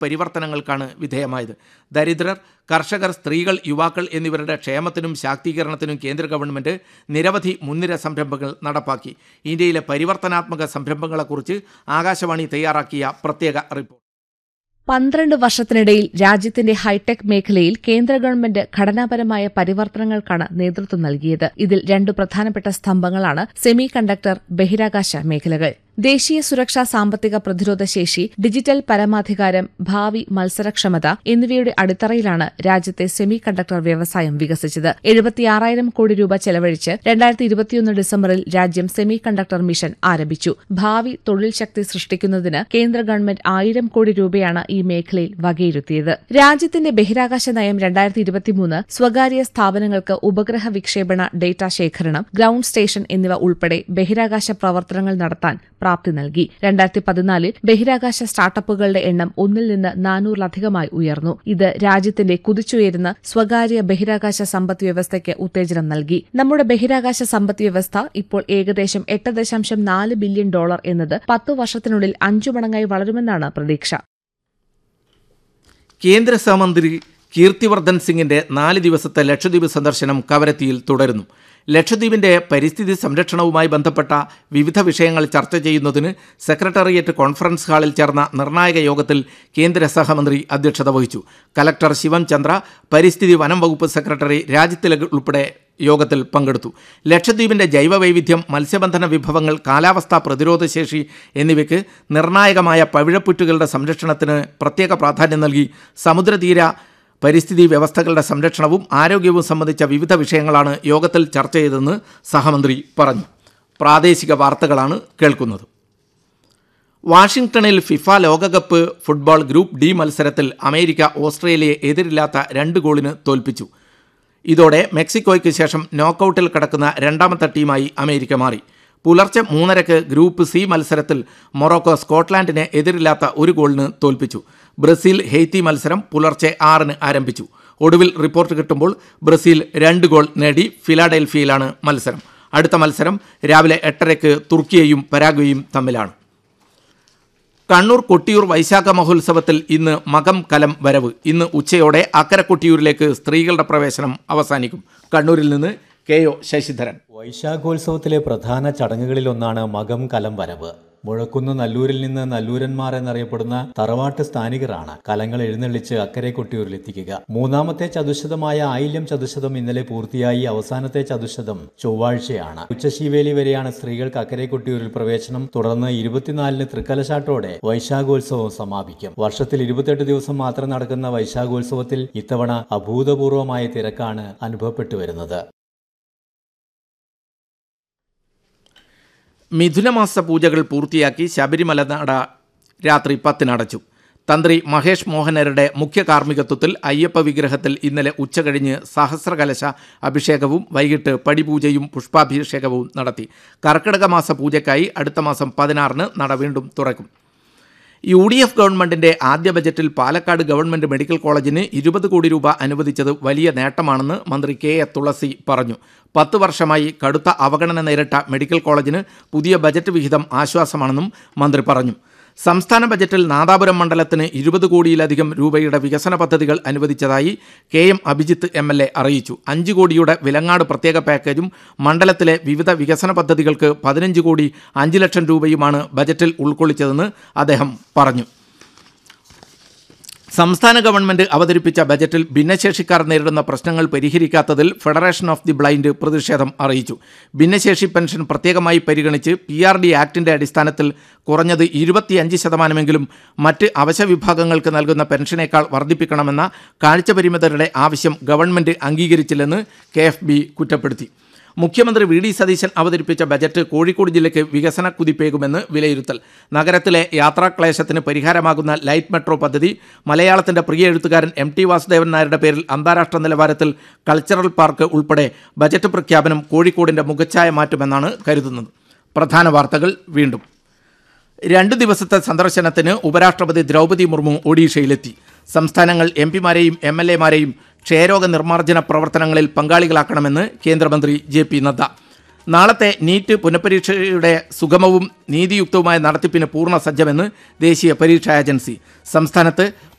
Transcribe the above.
പരിവർത്തനങ്ങൾക്കാണ് വിധേയമായത് ദരിദ്രർ കർഷകർ സ്ത്രീകൾ യുവാക്കൾ എന്നിവരുടെ ക്ഷേമത്തിനും ശാക്തീകരണത്തിനും കേന്ദ്ര ഗവൺമെന്റ് നിരവധി മുൻനിര സംരംഭങ്ങൾ നടപ്പാക്കി ഇന്ത്യയിലെ പരിവർത്തനാത്മക സംരംഭങ്ങളെക്കുറിച്ച് ആകാശവാണി തയ്യാറാക്കിയ പ്രത്യേക റിപ്പോർട്ട് പന്ത്രണ്ട് വർഷത്തിനിടയിൽ രാജ്യത്തിന്റെ ഹൈടെക് മേഖലയിൽ കേന്ദ്ര ഗവൺമെന്റ് ഘടനാപരമായ പരിവർത്തനങ്ങൾക്കാണ് നേതൃത്വം നൽകിയത് ഇതിൽ രണ്ടു പ്രധാനപ്പെട്ട സ്തംഭങ്ങളാണ് സെമി കണ്ടക്ടർ ബഹിരാകാശ മേഖലകൾ ദേശീയ സുരക്ഷാ സാമ്പത്തിക പ്രതിരോധ ശേഷി ഡിജിറ്റൽ പരമാധികാരം ഭാവി മത്സരക്ഷമത എന്നിവയുടെ അടിത്തറയിലാണ് രാജ്യത്തെ സെമി കണ്ടക്ടർ വ്യവസായം വികസിച്ചത് എഴുപത്തിയാറായിരം കോടി രൂപ ചെലവഴിച്ച് രണ്ടായിരത്തി ഇരുപത്തിയൊന്ന് ഡിസംബറിൽ രാജ്യം സെമി കണ്ടക്ടർ മിഷൻ ആരംഭിച്ചു ഭാവി തൊഴിൽ ശക്തി സൃഷ്ടിക്കുന്നതിന് കേന്ദ്ര ഗവൺമെന്റ് ആയിരം കോടി രൂപയാണ് ഈ മേഖലയിൽ വകയിരുത്തിയത് രാജ്യത്തിന്റെ ബഹിരാകാശ നയം രണ്ടായിരത്തി ഇരുപത്തിമൂന്ന് സ്വകാര്യ സ്ഥാപനങ്ങൾക്ക് ഉപഗ്രഹ വിക്ഷേപണ ഡേറ്റ ശേഖരണം ഗ്രൌണ്ട് സ്റ്റേഷൻ എന്നിവ ഉൾപ്പെടെ ബഹിരാകാശ പ്രവർത്തനങ്ങൾ നടത്താൻ പ്രാപ്തി നൽകി രണ്ടായിരത്തി പതിനാലിൽ ബഹിരാകാശ സ്റ്റാർട്ടപ്പുകളുടെ എണ്ണം ഒന്നിൽ നിന്ന് നാനൂറിലധികമായി ഉയർന്നു ഇത് രാജ്യത്തിന്റെ കുതിച്ചുയരുന്ന സ്വകാര്യ ബഹിരാകാശ സമ്പദ് വ്യവസ്ഥയ്ക്ക് ഉത്തേജനം നൽകി നമ്മുടെ ബഹിരാകാശ സമ്പദ് വ്യവസ്ഥ ഇപ്പോൾ ഏകദേശം എട്ട് ദശാംശം നാല് ബില്യൺ ഡോളർ എന്നത് പത്തു വർഷത്തിനുള്ളിൽ അഞ്ചു മടങ്ങായി വളരുമെന്നാണ് പ്രതീക്ഷ കേന്ദ്ര സഹമന്ത്രി കീർത്തിവർദ്ധൻ സിംഗിന്റെ നാല് ദിവസത്തെ ലക്ഷദ്വീപ് സന്ദർശനം കവരത്തിയിൽ തുടരുന്നു ലക്ഷദ്വീപിന്റെ പരിസ്ഥിതി സംരക്ഷണവുമായി ബന്ധപ്പെട്ട വിവിധ വിഷയങ്ങൾ ചർച്ച ചെയ്യുന്നതിന് സെക്രട്ടേറിയറ്റ് കോൺഫറൻസ് ഹാളിൽ ചേർന്ന നിർണായക യോഗത്തിൽ കേന്ദ്ര സഹമന്ത്രി അധ്യക്ഷത വഹിച്ചു കലക്ടർ ശിവം ചന്ദ്ര പരിസ്ഥിതി വനം വകുപ്പ് സെക്രട്ടറി രാജ്യത്തിലക് ഉൾപ്പെടെ യോഗത്തിൽ പങ്കെടുത്തു ലക്ഷദ്വീപിന്റെ ജൈവവൈവിധ്യം മത്സ്യബന്ധന വിഭവങ്ങൾ കാലാവസ്ഥാ പ്രതിരോധശേഷി എന്നിവയ്ക്ക് നിർണായകമായ പവിഴപ്പുറ്റുകളുടെ സംരക്ഷണത്തിന് പ്രത്യേക പ്രാധാന്യം നൽകി സമുദ്രതീര പരിസ്ഥിതി വ്യവസ്ഥകളുടെ സംരക്ഷണവും ആരോഗ്യവും സംബന്ധിച്ച വിവിധ വിഷയങ്ങളാണ് യോഗത്തിൽ ചർച്ച ചെയ്തതെന്ന് സഹമന്ത്രി പറഞ്ഞു പ്രാദേശിക വാർത്തകളാണ് കേൾക്കുന്നത് വാഷിംഗ്ടണിൽ ഫിഫ ലോകകപ്പ് ഫുട്ബോൾ ഗ്രൂപ്പ് ഡി മത്സരത്തിൽ അമേരിക്ക ഓസ്ട്രേലിയയെ എതിരില്ലാത്ത രണ്ട് ഗോളിന് തോൽപ്പിച്ചു ഇതോടെ മെക്സിക്കോയ്ക്ക് ശേഷം നോക്കൌട്ടിൽ കടക്കുന്ന രണ്ടാമത്തെ ടീമായി അമേരിക്ക മാറി പുലർച്ചെ മൂന്നരക്ക് ഗ്രൂപ്പ് സി മത്സരത്തിൽ മൊറോക്കോ സ്കോട്ട്ലാൻഡിനെ എതിരില്ലാത്ത ഒരു ഗോളിന് തോൽപ്പിച്ചു ബ്രസീൽ ഹെയ്ത്തി മത്സരം പുലർച്ചെ ആറിന് ആരംഭിച്ചു ഒടുവിൽ റിപ്പോർട്ട് കിട്ടുമ്പോൾ ബ്രസീൽ രണ്ട് ഗോൾ നേടി ഫിലാഡൽഫിയയിലാണ് മത്സരം അടുത്ത മത്സരം രാവിലെ എട്ടരയ്ക്ക് തുർക്കിയയും പരാഗ്വയും തമ്മിലാണ് കണ്ണൂർ കൊട്ടിയൂർ വൈശാഖ മഹോത്സവത്തിൽ ഇന്ന് മകം കലം വരവ് ഇന്ന് ഉച്ചയോടെ അക്കരെ കൊട്ടിയൂരിലേക്ക് സ്ത്രീകളുടെ പ്രവേശനം അവസാനിക്കും കണ്ണൂരിൽ നിന്ന് കെ ഒ ശശിധരൻ വൈശാഖോത്സവത്തിലെ പ്രധാന ചടങ്ങുകളിലൊന്നാണ് മകം കലം വരവ് മുഴക്കുന്ന് നല്ലൂരിൽ നിന്ന് നല്ലൂരന്മാർ എന്നറിയപ്പെടുന്ന തറവാട്ട് സ്ഥാനികരാണ് കലങ്ങൾ എഴുന്നള്ളിച്ച് അക്കരെ കൊട്ടിയൂരിലെത്തിക്കുക മൂന്നാമത്തെ ചതുശതമായ ആയില്യം ചതുശതം ഇന്നലെ പൂർത്തിയായി അവസാനത്തെ ചതുശതം ചൊവ്വാഴ്ചയാണ് ഉച്ചശീവേലി വരെയാണ് സ്ത്രീകൾക്ക് അക്കരെ കൊട്ടിയൂരിൽ പ്രവേശനം തുടർന്ന് ഇരുപത്തിനാലിന് തൃക്കലശാട്ടോടെ വൈശാഖോത്സവം സമാപിക്കും വർഷത്തിൽ ഇരുപത്തെട്ട് ദിവസം മാത്രം നടക്കുന്ന വൈശാഖോത്സവത്തിൽ ഇത്തവണ അഭൂതപൂർവമായ തിരക്കാണ് അനുഭവപ്പെട്ടു വരുന്നത് മിഥുനമാസ പൂജകൾ പൂർത്തിയാക്കി ശബരിമല നട രാത്രി പത്തിനടച്ചു തന്ത്രി മഹേഷ് മോഹനരുടെ മുഖ്യ കാർമ്മികത്വത്തിൽ അയ്യപ്പ വിഗ്രഹത്തിൽ ഇന്നലെ ഉച്ചകഴിഞ്ഞ് സഹസ്രകലശ അഭിഷേകവും വൈകിട്ട് പടിപൂജയും പുഷ്പാഭിഷേകവും നടത്തി കർക്കിടക മാസ പൂജയ്ക്കായി അടുത്ത മാസം പതിനാറിന് നട വീണ്ടും തുറക്കും യു ഡി എഫ് ഗവൺമെന്റിന്റെ ആദ്യ ബജറ്റിൽ പാലക്കാട് ഗവൺമെന്റ് മെഡിക്കൽ കോളേജിന് ഇരുപത് കോടി രൂപ അനുവദിച്ചത് വലിയ നേട്ടമാണെന്ന് മന്ത്രി കെ എ തുളസി പറഞ്ഞു പത്ത് വർഷമായി കടുത്ത അവഗണന നേരിട്ട മെഡിക്കൽ കോളേജിന് പുതിയ ബജറ്റ് വിഹിതം ആശ്വാസമാണെന്നും മന്ത്രി പറഞ്ഞു സംസ്ഥാന ബജറ്റിൽ നാദാപുരം മണ്ഡലത്തിന് ഇരുപത് കോടിയിലധികം രൂപയുടെ വികസന പദ്ധതികൾ അനുവദിച്ചതായി K M Abhijith M L A അറിയിച്ചു അഞ്ച് കോടിയുടെ വിലങ്ങാട് പ്രത്യേക പാക്കേജും മണ്ഡലത്തിലെ വിവിധ വികസന പദ്ധതികൾക്ക് പതിനഞ്ച് കോടി അഞ്ച് ലക്ഷം രൂപയുമാണ് ബജറ്റിൽ ഉൾക്കൊള്ളിച്ചതെന്ന് അദ്ദേഹം പറഞ്ഞു സംസ്ഥാന ഗവൺമെന്റ് അവതരിപ്പിച്ച ബജറ്റിൽ ഭിന്നശേഷിക്കാർ നേരിടുന്ന പ്രശ്നങ്ങൾ പരിഹരിക്കാത്തതിൽ ഫെഡറേഷൻ ഓഫ് ദി ബ്ലൈൻഡ് പ്രതിഷേധം അറിയിച്ചു ഭിന്നശേഷി പെൻഷൻ പ്രത്യേകമായി പരിഗണിച്ച് പി ആർ ഡി ആക്ടിന്റെ അടിസ്ഥാനത്തിൽ കുറഞ്ഞത് ഇരുപത്തിയഞ്ച് ശതമാനമെങ്കിലും മറ്റ് അവശ്യ വിഭാഗങ്ങൾക്ക് നൽകുന്ന പെൻഷനേക്കാൾ വർദ്ധിപ്പിക്കണമെന്ന കാഴ്ചപരിമിതരുടെ ആവശ്യം ഗവൺമെന്റ് അംഗീകരിച്ചില്ലെന്ന് കെ എഫ് ബി കുറ്റപ്പെടുത്തി മുഖ്യമന്ത്രി വി ഡി സതീശൻ അവതരിപ്പിച്ച ബജറ്റ് കോഴിക്കോട് ജില്ലയ്ക്ക് വികസന കുതിപ്പേകുമെന്ന് വിലയിരുത്തൽ നഗരത്തിലെ യാത്രാക്ലേശത്തിന് പരിഹാരമാകുന്ന ലൈറ്റ് മെട്രോ പദ്ധതി മലയാളത്തിന്റെ പ്രിയ എഴുത്തുകാരൻ എം ടി വാസുദേവൻ നായരുടെ പേരിൽ അന്താരാഷ്ട്ര നിലവാരത്തിൽ കൾച്ചറൽ പാർക്ക് ഉൾപ്പെടെ ബജറ്റ് പ്രഖ്യാപനം കോഴിക്കോടിന്റെ മുഖച്ഛായ മാറ്റുമെന്നാണ് കരുതുന്നത് പ്രധാന വാർത്തകൾ വീണ്ടും രണ്ട് ദിവസത്തെ സന്ദർശനത്തിന് ഉപരാഷ്ട്രപതി ദ്രൗപദി മുർമു ഒഡീഷയിലെത്തി സംസ്ഥാനങ്ങൾ എം പിമാരെയും എം എൽ എമാരെയും ക്ഷയരോഗ നിർമ്മാർജ്ജന പ്രവർത്തനങ്ങളിൽ പങ്കാളികളാക്കണമെന്ന് കേന്ദ്രമന്ത്രി ജെ പി നദ്ദ നാളത്തെ നീറ്റ് പുനഃപരീക്ഷയുടെ സുഗമവും നീതിയുക്തവുമായ നടത്തിപ്പിന് പൂർണ്ണ സജ്ജമെന്ന് ദേശീയ പരീക്ഷാ ഏജൻസി സംസ്ഥാനത്ത്